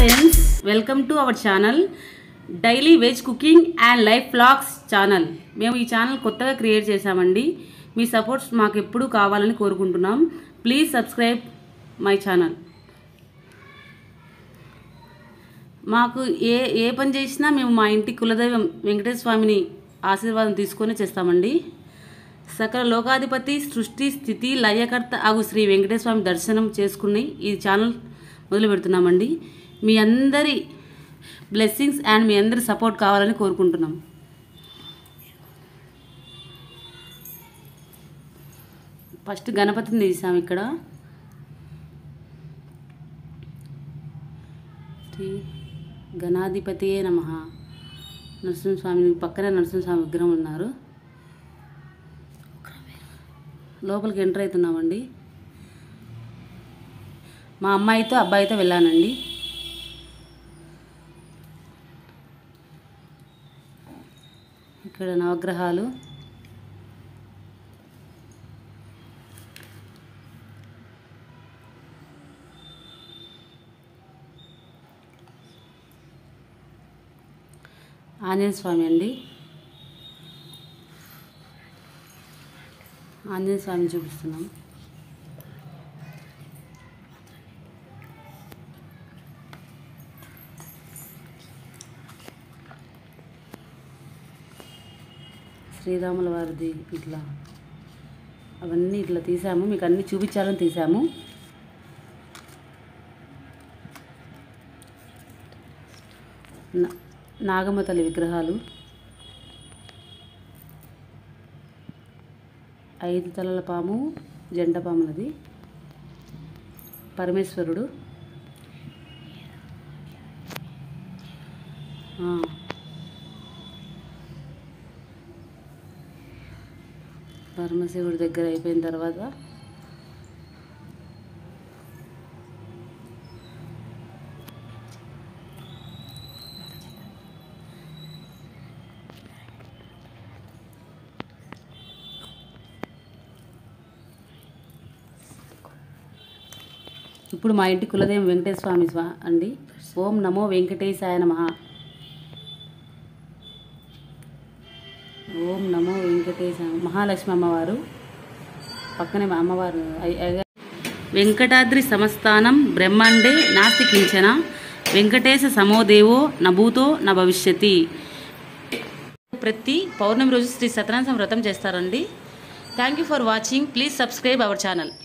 Friends welcome to our channel daily veg cooking and life blogs channel మేము ఈ channel కొత్తగా create చేశామండి మీ supports మాకు ఎప్పుడూ కావాలని కోరుకుంటున్నాం ప్లీజ్ సబ్స్క్రైబ్ మై ఛానల్ మాకు ఏ ఏ పని చేసినా మేము మా ఇంటి కులదైవం వెంకటేశ్వర స్వామిని ఆశీర్వాదం తీసుకొని చేస్తామండి సకల లోకాధిపతి సృష్టి స్థితి లయకర్త అగు శ్రీ వెంకటేశ్వర స్వామి దర్శనం చేసుకుని ఈ ఛానల్ మొదలు పెడుతున్నామండి మీ అందరి బ్లెస్సింగ్స్ అండ్ మీ అందరి సపోర్ట్ కావాలని కోరుకుంటున్నాం ఫస్ట్ గణపతిని తీసాం ఇక్కడ శ్రీ గణాధిపతియే నమ నరసింహస్వామి పక్కనే నరసింహస్వామి విగ్రహం ఉన్నారు లోపలికి ఎంటర్ అవుతున్నామండి మా అమ్మాయితో అబ్బాయితో వెళ్ళానండి ఇక్కడ నవగ్రహాలు ఆంజనేయ స్వామి అండి ఆంజనేయ స్వామిని చూపిస్తున్నాం శ్రీరాముల వారిది ఇట్లా అవన్నీ ఇట్లా తీసాము మీకు అన్నీ చూపించాలని తీసాము నా- నాగమ్మ తల్లి విగ్రహాలు ఐదు తలల పాము జంట పాములది పరమేశ్వరుడు ఆ. పరమశివుడి దగ్గర అయిపోయిన తర్వాత ఇప్పుడు మా ఇంటి కులదేవం వెంకటేశ్వర స్వామి స్వా అండి ఓం నమో వెంకటేశాయ నమ ఓం నమో వెంకటేశాయ మహాలక్ష్మి అమ్మవారు పక్కనే మా అమ్మవారు అయ్- అయ్య- వెంకటాద్రి సమస్థానం బ్రహ్మాండే నాస్తి కించన వెంకటేశ సమోదేవో నభూతో న భవిష్యతి ప్రతి పౌర్ణమి రోజు శ్రీ సత్యనారాయణ వ్రతం చేస్తారండి thank you for watching please subscribe our channel